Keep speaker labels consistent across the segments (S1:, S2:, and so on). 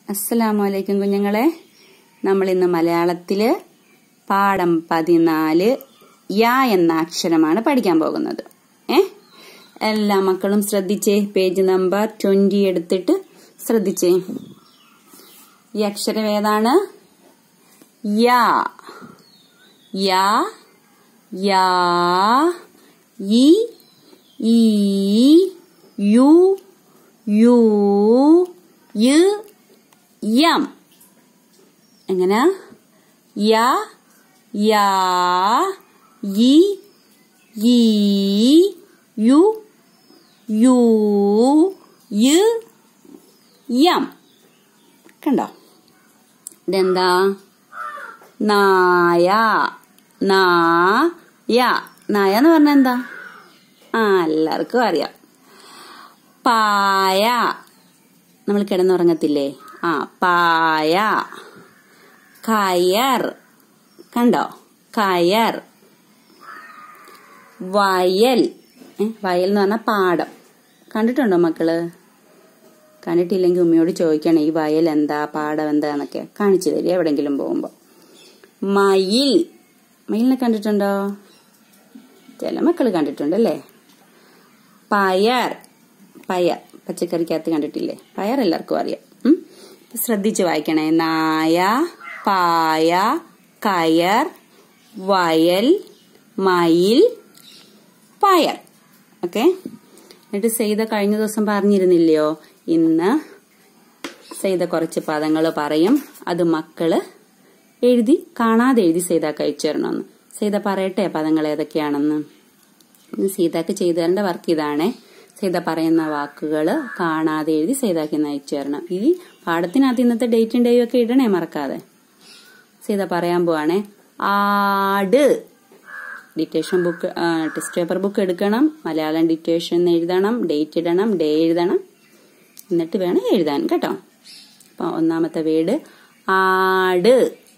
S1: അസ്സലാമു അലൈക്കും കുഞ്ഞുങ്ങളെ നമ്മൾ ഇന്ന് മലയാളത്തിൽ പാഠം പതിനാല് യാ എന്ന അക്ഷരമാണ് പഠിക്കാൻ പോകുന്നത് ഏ എല്ലാ മക്കളും ശ്രദ്ധിച്ചേ പേജ് നമ്പർ ട്വന്റി എടുത്തിട്ട് ശ്രദ്ധിച്ചേ ഈ അക്ഷരം ഏതാണ് യാ യാ യാ ഈ ഈ യു യു യ് യം എങ്ങനെ യ യാ ഈ ഈ യു യു യ് യം കണ്ടോ ഇതെന്താ നായ നായ നായ എന്ന് പറഞ്ഞാൽ എന്താ ആ എല്ലാവർക്കും അറിയാം പായ നമ്മൾ കിടന്നുറങ്ങത്തില്ലേ ആ പായ കയർ കണ്ടോ കയർ വയൽ ഏ, വയൽ എന്ന് പറഞ്ഞാൽ പാടം കണ്ടിട്ടുണ്ടോ മക്കള് കണ്ടിട്ടില്ലെങ്കിൽ ഉമ്മയോട് ചോദിക്കണം ഈ വയൽ എന്താ പാടം എന്താ എന്നൊക്കെ കാണിച്ചു തരിക എവിടെങ്കിലും പോകുമ്പോൾ മയിൽ മയിലിനെ കണ്ടിട്ടുണ്ടോ ചില മക്കൾ കണ്ടിട്ടുണ്ടല്ലേ പയർ പയർ പച്ചക്കറിക്കകത്ത് കണ്ടിട്ടില്ലേ പയർ എല്ലാവർക്കും അറിയാം ഉം? ഇപ്പൊ ശ്രദ്ധിച്ച് വായിക്കണേ നായ പായ കയർ വയൽ മയിൽ പയർ ഓക്കെ എന്നിട്ട് സെയ്ത കഴിഞ്ഞ ദിവസം പറഞ്ഞിരുന്നില്ലയോ ഇന്ന് സെയ്ത കുറച്ച് പദങ്ങൾ പറയും അത് മക്കള് എഴുതി കാണാതെ എഴുതി സീതാക്ക് അയച്ചു തരണമെന്ന് സീത പറയട്ടെ പദങ്ങൾ ഏതൊക്കെയാണെന്ന് ഇന്ന് സീതാക്ക് ചെയ്തു തരേണ്ട വർക്ക് ഇതാണേ സീത പറയുന്ന വാക്കുകൾ കാണാതെ എഴുതി സീതാക്ക് ഇന്ന് അയച്ചു തരണം ഈ പാഠത്തിനകത്ത് ഇന്നത്തെ ഡേറ്റും ഡേയും ഒക്കെ ഇടണേ മറക്കാതെ സീത പറയാൻ പോവാണേ ആട് dictation book test paper book എടുക്കണം മലയാളം ഡിറ്റേഷൻ എഴുതണം ഡേറ്റ് ഇടണം ഡേ എഴുതണം എന്നിട്ട് വേണം എഴുതാൻ കേട്ടോ അപ്പൊ ഒന്നാമത്തെ വീട് ആട്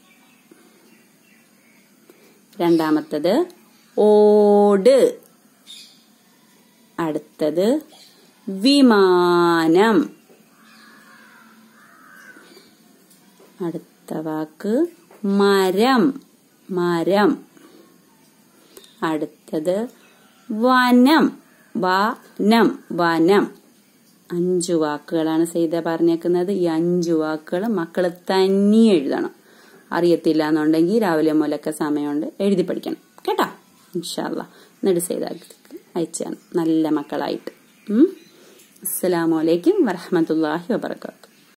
S1: രണ്ടാമത്തത് ഓട് അടുത്തത് വിമാനം അടുത്ത വാക്ക് മരം മരം അടുത്തത് വനം വനം വനം അഞ്ചു വാക്കുകളാണ് സീത പറഞ്ഞേക്കുന്നത് ഈ അഞ്ചു വാക്കുകൾ മക്കൾ തന്നെ എഴുതണം അറിയത്തില്ല എന്നുണ്ടെങ്കിൽ രാവിലെ മുതലൊക്കെ സമയമുണ്ട് എഴുതി പഠിക്കണം കേട്ടോ ഇൻഷാല്ല എന്നിട്ട് സീത അയച്ചാണ് നല്ല മക്കളായിട്ട് അസ്സലാമലൈക്കും വറഹമത്തല്ലാഹി വബർക്കാത്തു